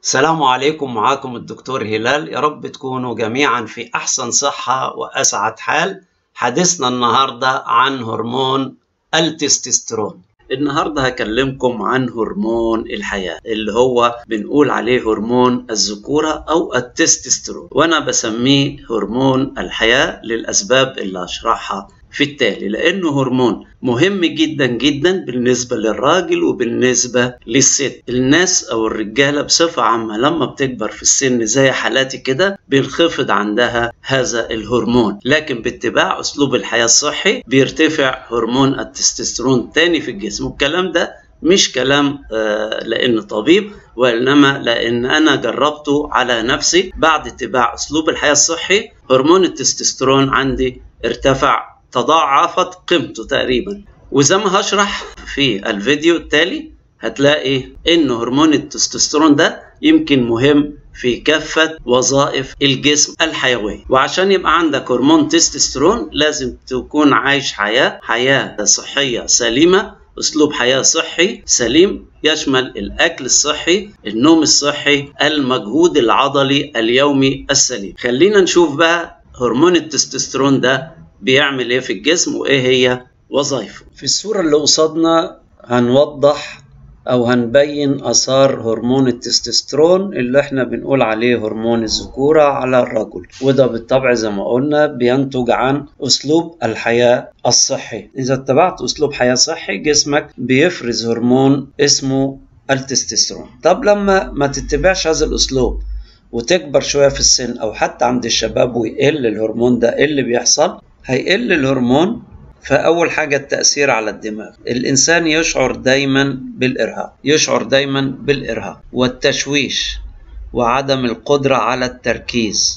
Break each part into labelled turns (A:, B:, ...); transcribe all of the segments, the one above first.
A: السلام عليكم معاكم الدكتور هلال يا رب تكونوا جميعا في أحسن صحة وأسعد حال حديثنا النهاردة عن هرمون التستوستيرون النهاردة هكلمكم عن هرمون الحياة اللي هو بنقول عليه هرمون الذكورة أو التستوستيرون وأنا بسميه هرمون الحياة للأسباب اللي هشرحها في التالي لأنه هرمون مهم جدا جدا بالنسبة للراجل وبالنسبة للست الناس أو الرجالة بصفة عامة لما بتكبر في السن زي حالاتي كده بينخفض عندها هذا الهرمون لكن باتباع أسلوب الحياة الصحي بيرتفع هرمون التستوستيرون تاني في الجسم والكلام ده مش كلام آه لأن طبيب وإنما لأن أنا جربته على نفسي بعد اتباع أسلوب الحياة الصحي هرمون التستوستيرون عندي ارتفع تضاعفت قيمته تقريبا وزي ما هشرح في الفيديو التالي هتلاقي ان هرمون التستوستيرون ده يمكن مهم في كافة وظائف الجسم الحيوية وعشان يبقى عندك هرمون تستوستيرون لازم تكون عايش حياة حياة صحية سليمة اسلوب حياة صحي سليم يشمل الاكل الصحي النوم الصحي المجهود العضلي اليومي السليم خلينا نشوف بقى هرمون التستوستيرون ده بيعمل ايه في الجسم وايه هي وظائفه في الصورة اللي قصادنا هنوضح او هنبين اثار هرمون التستوستيرون اللي احنا بنقول عليه هرمون الذكورة على الرجل وده بالطبع زي ما قلنا بينتج عن اسلوب الحياة الصحي اذا اتبعت اسلوب حياة صحي جسمك بيفرز هرمون اسمه التستوستيرون طب لما ما تتبعش هذا الاسلوب وتكبر شوية في السن او حتى عند الشباب ويقل الهرمون ده ايه اللي بيحصل هيقل الهرمون فأول حاجة التأثير على الدماغ الإنسان يشعر دايما بالإرهاق يشعر دايما بالإرهاق والتشويش وعدم القدرة على التركيز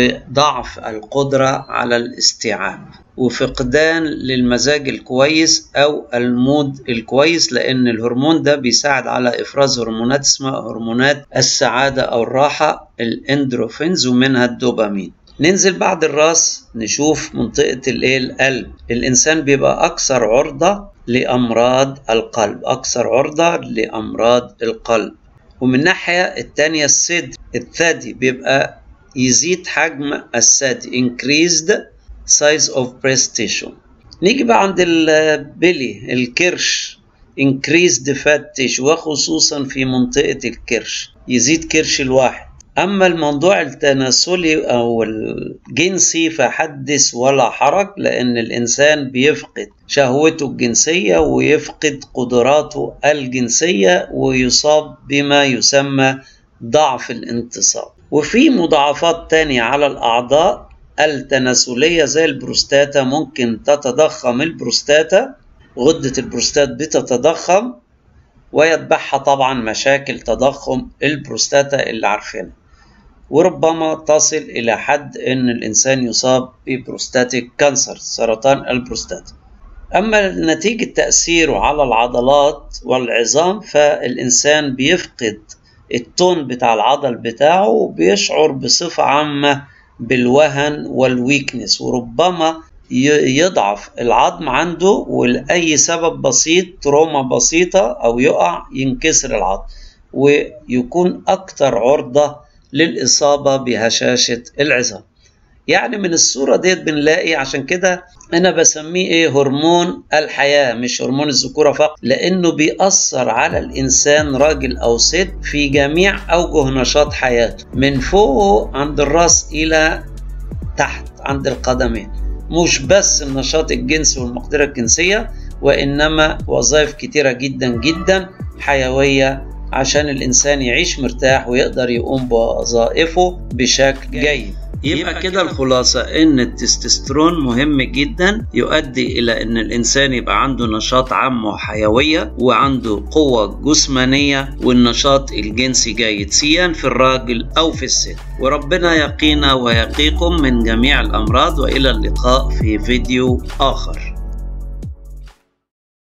A: وضعف القدرة على الاستيعاب وفقدان للمزاج الكويس أو المود الكويس لأن الهرمون ده بيساعد على إفراز هرمونات اسمها هرمونات السعادة أو الراحة الاندروفينز ومنها الدوبامين ننزل بعد الراس نشوف منطقة الايه القلب الإنسان بيبقى أكثر عرضة لأمراض القلب أكثر عرضة لأمراض القلب ومن الناحية التانية الصدر الثدي بيبقى يزيد حجم الثدي increased size of breast tissue نيجي بقى عند البلي الكرش increased fat tissue وخصوصا في منطقة الكرش يزيد كرش الواحد أما الموضوع التناسلي أو الجنسي فحدث ولا حرج لأن الإنسان بيفقد شهوته الجنسية ويفقد قدراته الجنسية ويصاب بما يسمى ضعف الانتصاب وفي مضاعفات تانية على الأعضاء التناسلية زي البروستاتا ممكن تتضخم البروستاتا غدة البروستات بتتضخم ويتبعها طبعا مشاكل تضخم البروستاتا اللي عارفينها وربما تصل إلى حد أن الإنسان يصاب ببروستاتيك كانسر سرطان البروستاتا أما نتيجة تأثيره على العضلات والعظام فالإنسان بيفقد التون بتاع العضل بتاعه وبيشعر بصفة عامة بالوهن والويكنس وربما يضعف العظم عنده ولأي سبب بسيط تروما بسيطة أو يقع ينكسر العظم ويكون أكثر عرضة للإصابة بهشاشة العظام يعني من الصورة ديت بنلاقي عشان كده أنا بسميه إيه هرمون الحياة مش هرمون الذكورة فقط لأنه بيأثر على الإنسان راجل أو ست في جميع أوجه نشاط حياته من فوق عند الرأس إلى تحت عند القدمين مش بس النشاط الجنسي والمقدرة الجنسية وإنما وظائف كتيرة جدا جدا حيوية عشان الإنسان يعيش مرتاح ويقدر يقوم بوظائفه بشكل جيد يبقى كده الخلاصة إن التستوستيرون مهم جدا يؤدي إلى إن الإنسان يبقى عنده نشاط عام وحيوية وعنده قوة جسمانية والنشاط الجنسي جيد سيان في الراجل أو في الست وربنا يقينا ويقيكم من جميع الأمراض وإلى اللقاء في فيديو آخر